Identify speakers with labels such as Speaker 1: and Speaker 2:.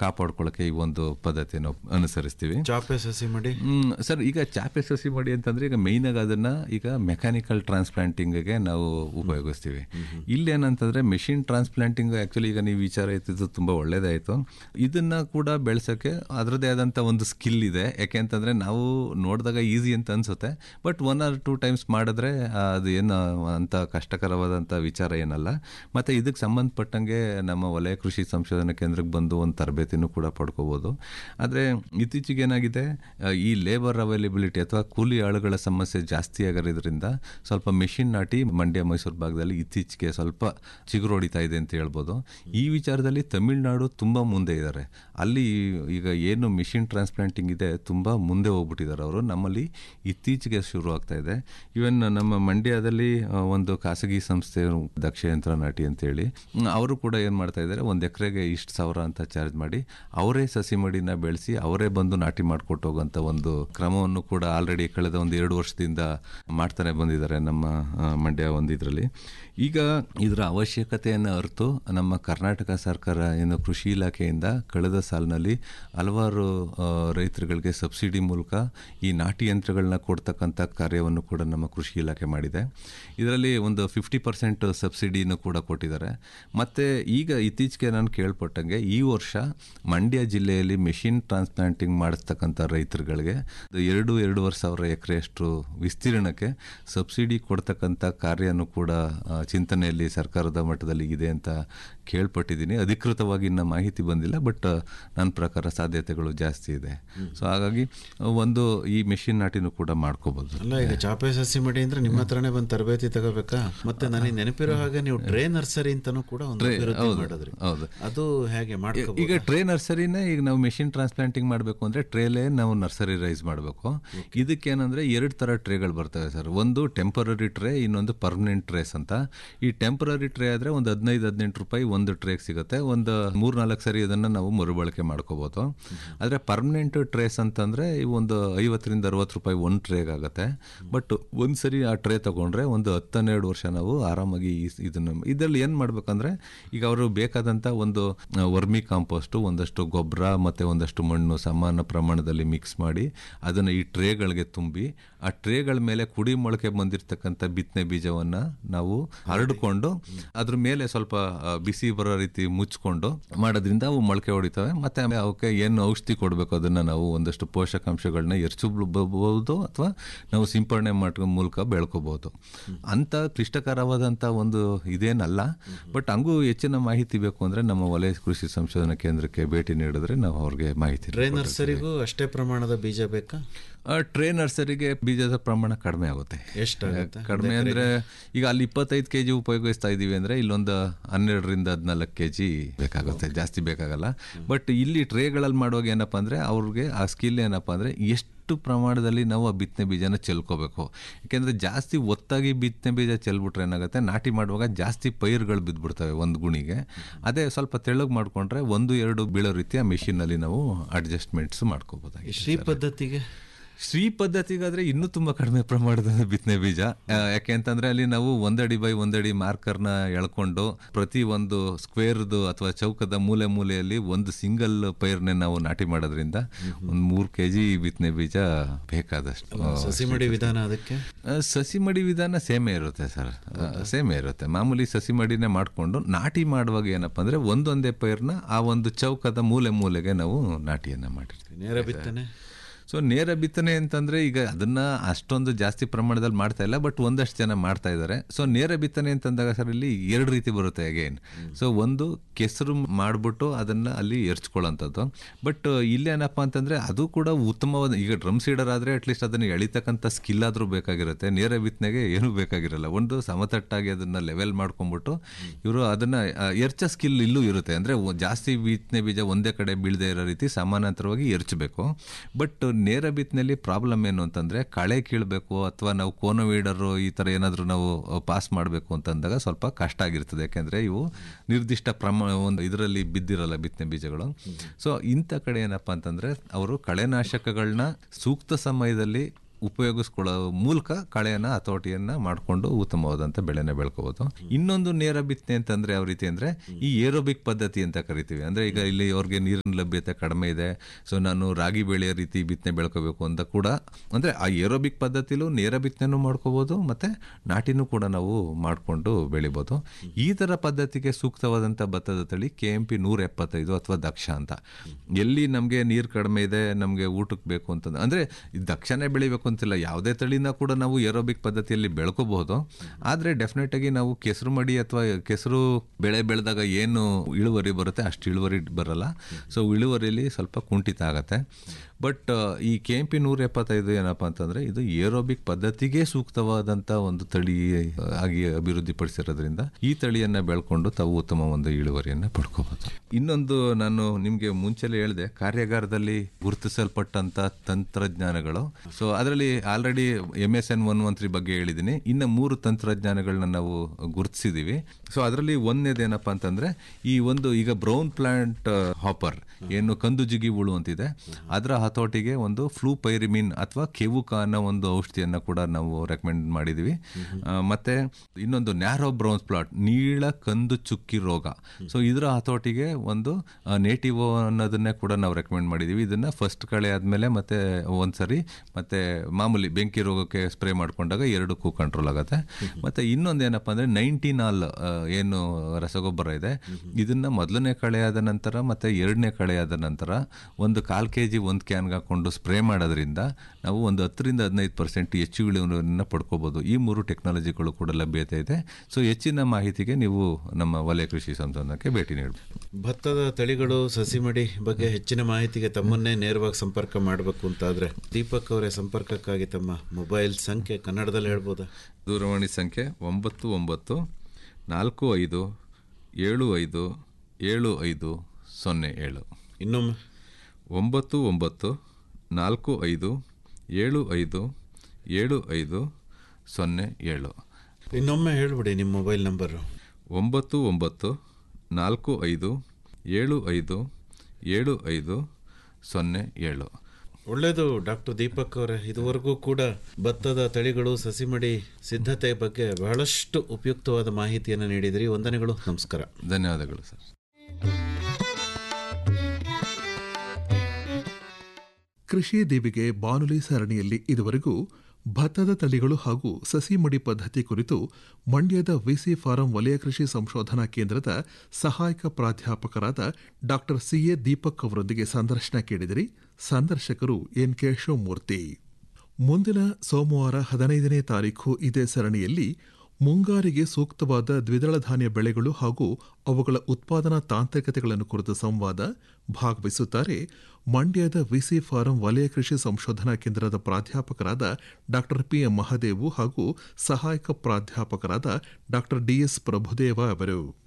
Speaker 1: ಕಾಪಾಡ್ಕೊಳ್ಳೋಕೆ ಈ ಒಂದು ಪದ್ಧತಿಯನ್ನು ಅನುಸರಿಸ್ತೀವಿ
Speaker 2: ಚಾಪೆ ಸಸಿ ಮಾಡಿ
Speaker 1: ಹ್ಮ್, ಸರ್ ಈಗ ಚಾಪೆ ಸಸಿ ಮಾಡಿ ಅಂತಂದ್ರೆ ಈಗ ಮೈನ್ ಆಗಿ ಅದನ್ನ ಈಗ ಮೆಕ್ಯಾನಿಕಲ್ ಟ್ರಾನ್ಸ್ಪ್ಲಾಂಟಿಂಗ್ಗೆ ನಾವು ಉಪಯೋಗಿಸ್ತೀವಿ ಇಲ್ಲೇನಂತಂದ್ರೆ ಮೆಷಿನ್ ಟ್ರಾನ್ಸ್ಪ್ಲಾಂಟಿಂಗ್ ಆಕ್ಚುಲಿ ಈಗ ನೀವು ವಿಚಾರ ಎತ್ತಿದ್ದು ತುಂಬಾ ಒಳ್ಳೇದಾಯ್ತು ಇದನ್ನ ಕೂಡ ಬೆಳೆಸೋಕೆ ಅದರದೇ ಆದಂತ ಒಂದು ಸ್ಕಿಲ್ ಇದೆ ಯಾಕೆ ಅಂತಂದ್ರೆ ನಾವು ನೋಡಿದಾಗ ಈಸಿ ಅಂತ ಅನ್ಸುತ್ತೆ but one or two times ಮಾಡಿದ್ರೆ ಆ, ಅದು ಏನು ಅಂತ ಕಷ್ಟಕರವಾದಂಥ ವಿಚಾರ ಏನಲ್ಲ ಮತ್ತೆ ಇದಕ್ಕೆ ಸಂಬಂಧಪಟ್ಟಂಗೆ ನಮ್ಮ ವಲಯ ಕೃಷಿ ಸಂಶೋಧನಾ ಕೇಂದ್ರಕ್ಕೆ ಬಂದು ಒಂದು ತರಬೇತಿನೂ ಕೂಡ ಪಡ್ಕೋಬೋದು ಆದರೆ ಇತ್ತೀಚೆಗೆ ಏನಾಗಿದೆ ಆ, ಈ ಲೇಬರ್ ಅವೈಲೇಬಿಲಿಟಿ ಅಥವಾ ಕೂಲಿ ಆಳುಗಳ ಸಮಸ್ಯೆ ಜಾಸ್ತಿ ಆಗಿರೋದ್ರಿಂದ ಸ್ವಲ್ಪ ಮೆಷಿನ್ ನಾಟಿ ಮಂಡ್ಯ ಮೈಸೂರು ಭಾಗದಲ್ಲಿ ಇತ್ತೀಚೆಗೆ ಸ್ವಲ್ಪ ಚಿಗುರು ಹೊಡಿತಾ ಇದೆ ಅಂತ ಹೇಳ್ಬೋದು ಈ ವಿಚಾರದಲ್ಲಿ ತಮಿಳುನಾಡು ತುಂಬ ಮುಂದೆ ಇದ್ದಾರೆ ಅಲ್ಲಿ ಈಗ ಏನು ಮಿಷಿನ್ ಟ್ರಾನ್ಸ್ಪ್ಲಾಂಟಿಂಗ್ ಇದೆ ತುಂಬ ಮುಂದೆ ಹೋಗ್ಬಿಟ್ಟಿದ್ದಾರೆ ಅವರು ನಮ್ಮಲ್ಲಿ ಇತ್ತೀಚೆಗೆ ಶುರು ಆಗ್ತಾ ಇದೆ ಇವನ್ ನಮ್ಮ ಮಂಡ್ಯದಲ್ಲಿ ಆ, ಒಂದು ಖಾಸಗಿ ಸಂಸ್ಥೆ ದಕ್ಷ ಯಂತ್ರ ನಾಟಿ ಅಂತೇಳಿ ಹ್ಮ್, ಅವರು ಕೂಡ ಏನು ಮಾಡ್ತಾ ಇದ್ದಾರೆ ಒಂದು ಎಕರೆಗೆ ಇಷ್ಟು ಸಾವಿರ ಅಂತ ಚಾರ್ಜ್ ಮಾಡಿ ಅವರೇ ಸಸಿ ಮಡಿನ ಬೆಳೆಸಿ ಅವರೇ ಬಂದು ನಾಟಿ ಮಾಡಿಕೊಟ್ಟು ಹೋಗುವಂಥ ಒಂದು ಕ್ರಮವನ್ನು ಕೂಡ ಆಲ್ರೆಡಿ ಕಳೆದ ಒಂದು ಎರಡು ವರ್ಷದಿಂದ ಮಾಡ್ತಾನೆ ಬಂದಿದ್ದಾರೆ ನಮ್ಮ ಆ, ಮಂಡ್ಯ ಒಂದು ಇದರಲ್ಲಿ ಈಗ ಇದರ ಅವಶ್ಯಕತೆಯನ್ನು ಅರಿತು ನಮ್ಮ ಕರ್ನಾಟಕ ಸರ್ಕಾರ ಏನು ಕೃಷಿ ಇಲಾಖೆಯಿಂದ ಕಳೆದ ಸಾಲಿನಲ್ಲಿ ಹಲವಾರು ಆ, ರೈತರುಗಳಿಗೆ ಸಬ್ಸಿಡಿ ಮೂಲಕ ಈ ನಾಟಿ ಯಂತ್ರಗಳನ್ನ ಕೊಡ್ತಕ್ಕಂಥ ಕಾರ್ಯವನ್ನು ಕೂಡ ನಮ್ಮ ಕೃಷಿ ಇಲಾಖೆ ಮಾಡಿದೆ ಇದರಲ್ಲಿ ಒಂದು ಫಿಫ್ಟಿ ಪರ್ಸೆಂಟ್ ಸಬ್ಸಿಡಿನೂ ಕೂಡ ಕೊಟ್ಟಿದ್ದಾರೆ ಮತ್ತು ಈಗ ಇತ್ತೀಚೆಗೆ ನಾನು ಕೇಳ್ಪಟ್ಟಂಗೆ ಈ ವರ್ಷ ಮಂಡ್ಯ ಜಿಲ್ಲೆಯಲ್ಲಿ ಮೆಷಿನ್ ಟ್ರಾನ್ಸ್ಪ್ಲಾಂಟಿಂಗ್ ಮಾಡಿಸ್ತಕ್ಕಂಥ ರೈತರುಗಳಿಗೆ ಎರಡು ಎರಡೂವರೆ ಸಾವಿರ ಎಕರೆಯಷ್ಟು ವಿಸ್ತೀರ್ಣಕ್ಕೆ ಸಬ್ಸಿಡಿ ಕೊಡ್ತಕ್ಕಂಥ ಕಾರ್ಯನೂ ಕೂಡ ಆ, ಚಿಂತನೆಯಲ್ಲಿ ಸರ್ಕಾರದ ಮಟ್ಟದಲ್ಲಿ ಇದೆ ಅಂತ ಕೇಳ್ಪಟ್ಟಿದ್ದೀನಿ ಅಧಿಕೃತವಾಗಿ ಇನ್ನ ಮಾಹಿತಿ ಬಂದಿಲ್ಲ ಬಟ್ ನನ್ನ ಪ್ರಕಾರ ಸಾಧ್ಯತೆಗಳು ಜಾಸ್ತಿ ಇದೆ ಸೊ ಹಾಗಾಗಿ ಒಂದು ಈ ಮೆಷಿನ್ ನಾಟಿನೂ ಕೂಡ ಮಾಡ್ಕೋಬಹುದು
Speaker 2: ಅಲ್ಲ ಈಗ ಚಾಪೆ ಸಸಿ ಮಡಿ ಅಂದ್ರೆ ನಿಮ್ಮ ಹತ್ರನೇ ಬಂದು ತರಬೇತಿ ತಗೋಬೇಕಾ ಮತ್ತೆ ನನಗೆ ನೆನಪಿರೋ ಹಾಗೆ ನೀವು ಟ್ರೇ ನರ್ಸರಿ ಅಂತಾನೂ ಕೂಡ ಒಂದು ಅಭಿವೃದ್ಧಿ
Speaker 1: ಹೌದು,
Speaker 2: ಮಾಡಿದ್ರಿ
Speaker 1: ಹೌದು.
Speaker 2: ಅದು ಹೇಗೆ ಮಾಡ್ಕೋ
Speaker 1: ಈಗ ಟ್ರೇ ನರ್ಸರಿನೇ ಈಗ ನಾವು ಮೆಷಿನ್ ಟ್ರಾನ್ಸ್ಪ್ಲಾಂಟಿಂಗ್ ಮಾಡಬೇಕು ಅಂದ್ರೆ ಟ್ರೇಲೇ ನಾವು ನರ್ಸರಿ ರೈಸ್ ಮಾಡಬೇಕು ಇದಕ್ಕೇನಂದ್ರೆ ಎರಡು ತರ ಟ್ರೇಗಳು ಬರ್ತವೆ ಸರ್ ಒಂದು ಟೆಂಪರರಿ ಟ್ರೇ ಇನ್ನೊಂದು ಪರ್ಮನೆಂಟ್ ಟ್ರೇಸ್ ಅಂತ ಈ ಟೆಂಪರರಿ ಟ್ರೇ ಆದ್ರೆ ಒಂದು ಹದಿನೈದು ಹದಿನೆಂಟು ರೂಪಾಯಿ ಒಂದು ಟ್ರೇಗೆ ಸಿಗುತ್ತೆ ಒಂದು ಮೂರ್ ನಾಲ್ಕು ಸರಿ ಅದನ್ನ ನಾವು ಮರುಬಳಕೆ ಮಾಡ್ಕೋಬಹುದು ಆದ್ರೆ ಪರ್ಮನೆಂಟ್ ಟ್ರೇಸ್ ಅಂತಂದ್ರೆ ಇವು ಒಂದು ಐವತ್ತರಿಂದ ಅರವತ್ತು ರೂಪಾಯಿ ಒಂದು ಟ್ರೇಗ್ ಆಗುತ್ತೆ ಬಟ್ ಒಂದ್ ಸರಿ ಆ ಟ್ರೇ ತಗೊಂಡ್ರೆ ಒಂದು ಹತ್ತನ್ನೆರಡು ವರ್ಷ ನಾವು ಆರಾಮಾಗಿ ಈ- ಇದನ್ನ ಇದರಲ್ಲಿ ಏನ್ ಮಾಡ್ಬೇಕಂದ್ರೆ ಈಗ ಅವರು ಬೇಕಾದಂತ ಒಂದು ಆ, ವರ್ಮಿ ಕಾಂಪೋಸ್ಟ್ ಒಂದಷ್ಟು ಗೊಬ್ಬರ ಮತ್ತೆ ಒಂದಷ್ಟು ಮಣ್ಣು ಸಮಾನ ಪ್ರಮಾಣದಲ್ಲಿ ಮಿಕ್ಸ್ ಮಾಡಿ ಅದನ್ನ ಈ ಟ್ರೇಗಳಿಗೆ ತುಂಬಿ ಆ ಟ್ರೇಗಳ ಮೇಲೆ ಕುಡಿ ಮೊಳಕೆ ಬಂದಿರತಕ್ಕಂಥ ಬಿತ್ತನೆ ಬೀಜವನ್ನ ನಾವು ಹರಡ್ಕೊಂಡು ಅದ್ರ ಮೇಲೆ ಸ್ವಲ್ಪ ಆ, ಬಿಸಿ ಬರೋ ರೀತಿ ಮುಚ್ಕೊಂಡು ಮಾಡೋದ್ರಿಂದ ಅವು ಮೊಳಕೆ ಹೊಡಿತವೆ ಮತ್ತೆ ಆಮೇಲೆ ಅವಕ್ಕೆ ಏನು ಔಷಧಿ ಕೊಡಬೇಕು ಅದನ್ನ ನಾವು ಒಂದಷ್ಟು ಪೋಷಕಾಂಶಗಳನ್ನ ಎರ್ಚಬಹುದು ಅಥವಾ ನಾವು ಸಿಂಪರಣೆ ಮಾಡೋ ಮೂಲಕ ಬೆಳ್ಕೋಬಹುದು ಅಂತ ಕ್ಲಿಷ್ಟಕರವಾದಂತ ಒಂದು ಇದೇನಲ್ಲ ಬಟ್ ಹಂಗೂ ಹೆಚ್ಚಿನ ಮಾಹಿತಿ ಬೇಕು ಅಂದ್ರೆ ನಮ್ಮ ವಲಯ ಕೃಷಿ ಸಂಶೋಧನಾ ಕೇಂದ್ರಕ್ಕೆ ಭೇಟಿ ನೀಡಿದ್ರೆ ನಾವು ಅವ್ರಿಗೆ ಮಾಹಿತಿ
Speaker 2: ಟ್ರೇ ನರ್ಸರಿಗೂ ಅಷ್ಟೇ ಪ್ರಮಾಣದ ಬೀಜ ಬೇಕಾ
Speaker 1: ಆ, ಟ್ರೇ ನರ್ಸರಿಗೆ ಬೀಜದ ಪ್ರಮಾಣ ಕಡಿಮೆ ಆಗುತ್ತೆ
Speaker 2: ಎಷ್ಟಾಗುತ್ತೆ
Speaker 1: ಕಡಿಮೆ ಅಂದ್ರೆ ಈಗ ಅಲ್ಲಿ ಇಪ್ಪತ್ತೈದು ಕೆಜಿ ಉಪಯೋಗಿಸ್ತಾ ಇದೀವಿ ಅಂದ್ರೆ ಇಲ್ಲೊಂದು ಹನ್ನೆರಡರಿಂದ ಹದಿನಾಲ್ಕು ಕೆಜಿ ಬೇಕಾಗುತ್ತೆ ಜಾಸ್ತಿ ಬೇಕಾಗಲ್ಲ ಬಟ್ ಇಲ್ಲಿ ಟ್ರೇಗಳಲ್ಲಿ ಮಾಡುವಾಗ ಏನಪ್ಪಾ ಅಂದ್ರೆ ಅವ್ರಿಗೆ ಆ ಸ್ಕಿಲ್ ಏನಪ್ಪಾ ಅಂದ್ರೆ ಎಷ್ಟು ಪ್ರಮಾಣದಲ್ಲಿ ನಾವು ಆ ಬಿತ್ತನೆ ಬೀಜನ ಚೆಲ್ಕೋಬೇಕು ಯಾಕೆಂದ್ರೆ ಜಾಸ್ತಿ ಒತ್ತಾಗಿ ಬಿತ್ತನೆ ಬೀಜ ಚೆಲ್ಬಿಟ್ರೆ ಏನಾಗುತ್ತೆ ನಾಟಿ ಮಾಡುವಾಗ ಜಾಸ್ತಿ ಪೈರುಗಳು ಬಿದ್ದ್ಬಿಡ್ತವೆ ಒಂದು ಗುಣಿಗೆ ಅದೇ ಸ್ವಲ್ಪ ತೆಳ್ಳಗೆ ಮಾಡ್ಕೊಂಡ್ರೆ ಒಂದು ಎರಡು ಬೀಳೋ ರೀತಿ ಆ ಮೆಷಿನಲ್ಲಿ ನಾವು ಅಡ್ಜಸ್ಟ್ಮೆಂಟ್ಸ್ ಮಾಡ್ಕೋಬೋದಾಗಿದೆ
Speaker 2: ಶ್ರೀ ಪದ್ಧತಿಗೆ
Speaker 1: ಶ್ರೀ ಪದ್ಧತಿಗಾದ್ರೆ ಇನ್ನೂ ತುಂಬಾ ಕಡಿಮೆ ಪ್ರಮಾಣದ ಬಿತ್ತನೆ ಬೀಜ ಆ, ಯಾಕೆ ಅಂತಂದ್ರೆ ಅಲ್ಲಿ ನಾವು ಒಂದಡಿ ಬೈ ಒಂದಡಿ ಮಾರ್ಕರ್ನ ಎಳ್ಕೊಂಡು ಪ್ರತಿ ಒಂದು ಸ್ಕ್ವೇರ್ದು ಅಥವಾ ಚೌಕದ ಮೂಲೆ ಮೂಲೆಯಲ್ಲಿ ಒಂದು ಸಿಂಗಲ್ ಪೈರ್ನೆ ನಾವು ನಾಟಿ ಮಾಡೋದ್ರಿಂದ ಒಂದು ಮೂರು ಕೆ ಜಿ ಬಿತ್ತನೆ ಬೀಜ ಬೇಕಾದಷ್ಟು
Speaker 2: ಸಸಿ ಮಡಿ ವಿಧಾನ ಅದಕ್ಕೆ
Speaker 1: ಆ, ಸಸಿ ಮಡಿ ವಿಧಾನ ಸೇಮೇ ಇರುತ್ತೆ ಸರ್ ಸೇಮೇ ಇರುತ್ತೆ ಮಾಮೂಲಿ ಸಸಿ ಮಡಿನೇ ಮಾಡಿಕೊಂಡು ನಾಟಿ ಮಾಡುವಾಗ ಏನಪ್ಪ ಅಂದ್ರೆ ಒಂದೊಂದೇ ಪೈರ್ನ ಆ ಒಂದು ಚೌಕದ ಮೂಲೆ ಮೂಲೆಗೆ ನಾವು ನಾಟಿಯನ್ನ ಮಾಡಿರ್ತೀವಿ
Speaker 2: ನೇರ ಬಿತ್ತನೆ
Speaker 1: ಸೊ ನೇರ ಬಿತ್ತನೆ ಅಂತಂದ್ರೆ ಈಗ ಅದನ್ನ ಅಷ್ಟೊಂದು ಜಾಸ್ತಿ ಪ್ರಮಾಣದಲ್ಲಿ ಮಾಡ್ತಾ ಇಲ್ಲ ಬಟ್ ಒಂದಷ್ಟು ಜನ ಮಾಡ್ತಾ ಇದ್ದಾರೆ ಸೊ ನೇರ ಬಿತ್ತನೆ ಅಂತಂದಾಗ ಸರ್ ಇಲ್ಲಿ ಎರಡು ರೀತಿ ಬರುತ್ತೆ ಅಗೇನ್ ಸೊ ಒಂದು ಕೆಸರು ಮಾಡ್ಬಿಟ್ಟು ಅದನ್ನ ಅಲ್ಲಿ ಎರ್ಚ್ಕೊಳ್ಳೋಂಥದ್ದು ಬಟ್ ಇಲ್ಲೇನಪ್ಪ ಅಂತಂದ್ರೆ ಅದು ಕೂಡ ಉತ್ತಮವಾದ ಈಗ ಡ್ರಮ್ ಸೀಡರ್ ಆದ್ರೆ ಅಟ್ಲೀಸ್ಟ್ ಅದನ್ನ ಎಳಿತಕ್ಕಂಥ ಸ್ಕಿಲ್ ಆದ್ರೂ ಬೇಕಾಗಿರುತ್ತೆ ನೇರ ಬಿತ್ತನೆಗೆ ಏನೂ ಬೇಕಾಗಿರಲ್ಲ ಒಂದು ಸಮತಟ್ಟಾಗಿ ಅದನ್ನ ಲೆವೆಲ್ ಮಾಡ್ಕೊಂಡ್ಬಿಟ್ಟು ಇವರು ಅದನ್ನ ಆ, ಎರ್ಚ ಸ್ಕಿಲ್ ಇಲ್ಲೂ ಇರುತ್ತೆ ಅಂದ್ರೆ ಒ- ಜಾಸ್ತಿ ಬಿತ್ತನೆ ಬೀಜ ಒಂದೇ ಕಡೆ ಬೀಳದೆ ಇರೋ ರೀತಿ ಸಮಾನಾಂತರವಾಗಿ ಎರ್ಚಬೇಕು ಬಟ್ ನೇರ ಬಿತ್ತನೆಯಲ್ಲಿ ಪ್ರಾಬ್ಲಮ್ ಏನು ಅಂತಂದ್ರೆ ಕಳೆ ಕೀಳ್ಬೇಕು ಅಥವಾ ನಾವು ಕೋನೋ ವೀಡರು ಈ ತರ ಏನಾದರೂ ನಾವು ಪಾಸ್ ಮಾಡಬೇಕು ಅಂತಂದಾಗ ಸ್ವಲ್ಪ ಕಷ್ಟ ಆಗಿರ್ತದೆ ಯಾಕೆಂದ್ರೆ ಇವು ನಿರ್ದಿಷ್ಟ ಪ್ರಮಾಣ ಒಂದು ಇದರಲ್ಲಿ ಬಿದ್ದಿರಲ್ಲ ಬಿತ್ತನೆ ಬೀಜಗಳು ಸೊ ಇಂಥ ಕಡೆ ಏನಪ್ಪಾ ಅಂತಂದ್ರೆ ಅವರು ಕಳೆನಾಶಕಗಳನ್ನ ಸೂಕ್ತ ಸಮಯದಲ್ಲಿ ಉಪಯೋಗಿಸ್ಕೊಳ್ಳೋ ಮೂಲಕ ಕಳೆಯನ್ನ ಹತೋಟಿಯನ್ನ ಮಾಡಿಕೊಂಡು ಉತ್ತಮವಾದಂಥ ಬೆಳೆನ ಬೆಳ್ಕೋಬಹುದು ಇನ್ನೊಂದು ನೇರ ಬಿತ್ತನೆ ಅಂತಂದ್ರೆ ಯಾವ ರೀತಿ ಅಂದ್ರೆ ಈ ಏರೋಬಿಕ್ ಪದ್ಧತಿ ಅಂತ ಕರಿತೀವಿ ಅಂದ್ರೆ ಈಗ ಇಲ್ಲಿ ಅವ್ರಿಗೆ ನೀರಿನ ಲಭ್ಯತೆ ಕಡಿಮೆ ಇದೆ ಸೊ ನಾನು ರಾಗಿ ಬೆಳೆಯೋ ರೀತಿ ಬಿತ್ತನೆ ಬೆಳ್ಕೋಬೇಕು ಅಂತ ಕೂಡ ಅಂದ್ರೆ ಆ ಏರೋಬಿಕ್ ಪದ್ಧತಿಲೂ ನೇರ ಬಿತ್ತನೆನೂ ಮಾಡ್ಕೋಬಹುದು ಮತ್ತೆ ನಾಟಿನೂ ಕೂಡ ನಾವು ಮಾಡಿಕೊಂಡು ಬೆಳಿಬೋದು ಈ ತರ ಪದ್ಧತಿಗೆ ಸೂಕ್ತವಾದಂಥ ಭತ್ತದ ತಳಿ ಕೆ ಎಂ ಪಿ ನೂರ ಎಪ್ಪತ್ತೈದು ಅಥವಾ ದಕ್ಷ ಅಂತ ಎಲ್ಲಿ ನಮಗೆ ನೀರು ಕಡಿಮೆ ಇದೆ ನಮಗೆ ಊಟಕ್ಕೆ ಬೇಕು ಅಂತಂದ್ರೆ ಅಂದ್ರೆ ಈ ದಕ್ಷನೇ ಬೆಳಿಬೇಕು ಅಂತಿಲ್ಲ ಯಾವುದೇ ತಳಿನ ಕೂಡ ನಾವು ಏರೋಬಿಕ್ ಪದ್ಧತಿಯಲ್ಲಿ ಬೆಳ್ಕೋಬಹುದು ಆದರೆ ಡೆಫಿನೆಟ್ ಆಗಿ ನಾವು ಕೆಸರು ಮಡಿ ಅಥವಾ ಕೆಸರು ಬೆಳೆ ಬೆಳೆದಾಗ ಏನು ಇಳುವರಿ ಬರುತ್ತೆ ಅಷ್ಟು ಇಳುವರಿ ಬರಲ್ಲ ಸೊ ಇಳುವರಿಲಿ ಸ್ವಲ್ಪ ಕುಂಠಿತ ಆಗತ್ತೆ ಬಟ್ ಈ ಕೆ ಎಂ ಪಿ ನೂರ ಎಪ್ಪತ್ತೈದು ಏನಪ್ಪ ಅಂತಂದ್ರೆ ಇದು ಏರೋಬಿಕ್ ಪದ್ಧತಿಗೆ ಸೂಕ್ತವಾದಂಥ ಒಂದು ತಳಿ ಆಗಿ ಅಭಿವೃದ್ಧಿಪಡಿಸಿರೋದ್ರಿಂದ ಈ ತಳಿಯನ್ನ ಬೆಳ್ಕೊಂಡು ತಾವು ಉತ್ತಮ ಒಂದು ಇಳುವರಿಯನ್ನ ಪಡ್ಕೋಬಹುದು ಇನ್ನೊಂದು ನಾನು ನಿಮಗೆ ಮುಂಚೆಲೆ ಹೇಳಿದೆ ಕಾರ್ಯಾಗಾರದಲ್ಲಿ ಗುರುತಿಸಲ್ಪಟ್ಟಂತ ತಂತ್ರಜ್ಞಾನಗಳು ಸೊ ಅದರಲ್ಲಿ already M S N one one three ಬಗ್ಗೆ ಹೇಳಿದ್ದೀನಿ ಇನ್ನು ಮೂರು ತಂತ್ರಜ್ಞಾನಗಳನ್ನ ನಾವು ಗುರುತಿಸಿದೀವಿ ಸೊ ಅದರಲ್ಲಿ ಒಂದನೇದೇನಪ್ಪ ಅಂತಂದ್ರೆ ಈ ಒಂದು ಈಗ ಬ್ರೌನ್ ಪ್ಲಾಂಟ್ ಹಾಪರ್ ಏನು ಕಂದು ಜಿಗಿ ಹುಳು ಅಂತಿದೆ ಅದರ ಹತೋಟಿಗೆ ಒಂದು ಫ್ಲೂ ಪೈರಿಮಿನ್ ಅಥವಾ ಕೆವುಕ ಅನ್ನೋ ಒಂದು ಔಷಧಿಯನ್ನ ಕೂಡ ನಾವು ರೆಕಮೆಂಡ್ ಮಾಡಿದೀವಿ ಆ, ಮತ್ತೆ ಇನ್ನೊಂದು ನ್ಯಾರೋ ಬ್ರೌನ್ಸ್ ಪ್ಲಾಟ್ ನೀಳ ಕಂದು ಚುಕ್ಕಿ ರೋಗ ಸೊ ಇದರ ಹತೋಟಿಗೆ ಒಂದು ನೇಟಿವೋ ಅನ್ನೋದನ್ನೇ ಕೂಡ ನಾವು ರೆಕಮೆಂಡ್ ಮಾಡಿದೀವಿ ಇದನ್ನ ಫಸ್ಟ್ ಕಳೆ ಆದ್ಮೇಲೆ ಮತ್ತೆ ಒಂದ್ಸರಿ ಮತ್ತೆ ಮಾಮೂಲಿ ಬೆಂಕಿ ರೋಗಕ್ಕೆ ಸ್ಪ್ರೇ ಮಾಡ್ಕೊಂಡಾಗ ಎರಡಕ್ಕೂ ಕಂಟ್ರೋಲ್ ಆಗುತ್ತೆ ಮತ್ತೆ ಇನ್ನೊಂದೇನಪ್ಪ ಅಂದ್ರೆ ನೈನ್ಟೀನಾಲ್ ಏನು ರಸಗೊಬ್ಬರ ಇದೆ ಇದನ್ನ ಮೊದಲನೇ ಕಳೆ ಆದ ನಂತರ ಮತ್ತೆ ಎರಡನೇ ಕಳೆ ಆದ ನಂತರ ಒಂದು ಕಾಲ್ ಕೆ ಜಿ ಒಂದು ಕ್ಯಾನ್ಗೆ ಹಾಕೊಂಡು ಸ್ಪ್ರೇ ಮಾಡೋದ್ರಿಂದ ನಾವು ಒಂದು ಹತ್ತರಿಂದ ಹದಿನೈದು ಪರ್ಸೆಂಟ್ ಹೆಚ್ಚು ಇಳುವರಿಯನ್ನು ಪಡ್ಕೋಬಹುದು ಈ ಮೂರು ಟೆಕ್ನಾಲಜಿಗಳು ಕೂಡ ಲಭ್ಯತೆ ಇದೆ ಸೊ ಹೆಚ್ಚಿನ ಮಾಹಿತಿಗೆ ನೀವು ನಮ್ಮ ವಲಯ ಕೃಷಿ ಸಂಶೋಧನಕ್ಕೆ ಭೇಟಿ ನೀಡಬೇಕು
Speaker 2: ಭತ್ತದ ತಳಿಗಳು ಸಸಿಮಡಿ ಬಗ್ಗೆ ಹೆಚ್ಚಿನ ಮಾಹಿತಿಗೆ ತಮ್ಮನ್ನೇ ನೇರವಾಗಿ ಸಂಪರ್ಕ ಮಾಡಬೇಕು ಅಂತಾದ್ರೆ ದೀಪಕ್ ಅವರೇ ಸಂಪರ್ಕಕ್ಕಾಗಿ ತಮ್ಮ ಮೊಬೈಲ್ ಸಂಖ್ಯೆ ಕನ್ನಡದಲ್ಲಿ ಹೇಳ್ಬೋದಾ
Speaker 1: ದೂರವಾಣಿ ಸಂಖ್ಯೆ ಒಂಬತ್ತು ಒಂಬತ್ತು ನಾಲ್ಕು ಐದು ಏಳು ಐದು ಏಳು ಐದು ಸೊನ್ನೆ ಏಳು
Speaker 2: ಇನ್ನೊಮ್ಮೆ
Speaker 1: ಒಂಬತ್ತು ಒಂಬತ್ತು ನಾಲ್ಕು ಐದು ಏಳು ಐದು ಏಳು ಐದು ಸೊನ್ನೆ ಏಳು
Speaker 2: ಇನ್ನೊಮ್ಮೆ ಹೇಳ್ಬಿಡಿ ನಿಮ್ಮ ಮೊಬೈಲ್ ನಂಬರು
Speaker 1: ಒಂಬತ್ತು ಒಂಬತ್ತು ನಾಲ್ಕು ಐದು ಏಳು ಐದು ಏಳು ಐದು ಸೊನ್ನೆ ಏಳು
Speaker 2: ಒಳ್ಳೆಯದು ಡಾಕ್ಟರ್ ದೀಪಕ್ ಅವರೇ ಇದುವರೆಗೂ ಕೂಡ ಭತ್ತದ ತಳಿಗಳು ಸಸಿಮಡಿ ಸಿದ್ಧತೆ ಬಗ್ಗೆ ಬಹಳಷ್ಟು ಉಪಯುಕ್ತವಾದ ಮಾಹಿತಿಯನ್ನು ನೀಡಿದಿರಿ ವಂದನೆಗಳು ನಮಸ್ಕಾರ
Speaker 1: ಧನ್ಯವಾದಗಳು ಸರ್
Speaker 3: ಕೃಷಿ ದೀವಿಗೆ ಬಾನುಲಿ ಸರಣಿಯಲ್ಲಿ ಇದುವರೆಗೂ ಭತ್ತದ ತಳಿಗಳು ಹಾಗೂ ಸಸಿ ಮಡಿ ಪದ್ಧತಿ ಕುರಿತು ಮಂಡ್ಯದ ವಿಸಿ ಫಾರಂ ವಲಯ ಕೃಷಿ ಸಂಶೋಧನಾ ಕೇಂದ್ರದ ಸಹಾಯಕ ಪ್ರಾಧ್ಯಾಪಕರಾದ ಡಾಕ್ಟರ್ ಸಿಎ ದೀಪಕ್ ಅವರೊಂದಿಗೆ ಸಂದರ್ಶನ ಕೇಳಿದಿರಿ ಸಂದರ್ಶಕರು ಎನ್ ಕೆ ಶಿವಮೂರ್ತಿ ಮುಂದಿನ ಸೋಮವಾರ ಹದಿನೈದನೇ ತಾರೀಖು ಇದೇ ಸರಣಿಯಲ್ಲಿ ಮುಂಗಾರಿಗೆ ಸೂಕ್ತವಾದ ದ್ವಿದಳ ಧಾನ್ಯ ಬೆಳೆಗಳು ಹಾಗೂ ಅವುಗಳ ಉತ್ಪಾದನಾ ತಾಂತ್ರಿಕತೆಗಳನ್ನು ಕುರಿತ ಸಂವಾದ ಭಾಗವಹಿಸುತ್ತಾರೆ ಮಂಡ್ಯದ ವಿಸಿ ಫಾರಂ ವಲಯ ಕೃಷಿ ಸಂಶೋಧನಾ ಕೇಂದ್ರದ ಪ್ರಾಧ್ಯಾಪಕರಾದ ಡಾಕ್ಟರ್ ಪಿಎಂ ಮಹದೇವು ಹಾಗೂ ಸಹಾಯಕ ಪ್ರಾಧ್ಯಾಪಕರಾದ ಡಾಕ್ಟರ್ ಡಿಎಸ್ ಪ್ರಭುದೇವ ಅವರು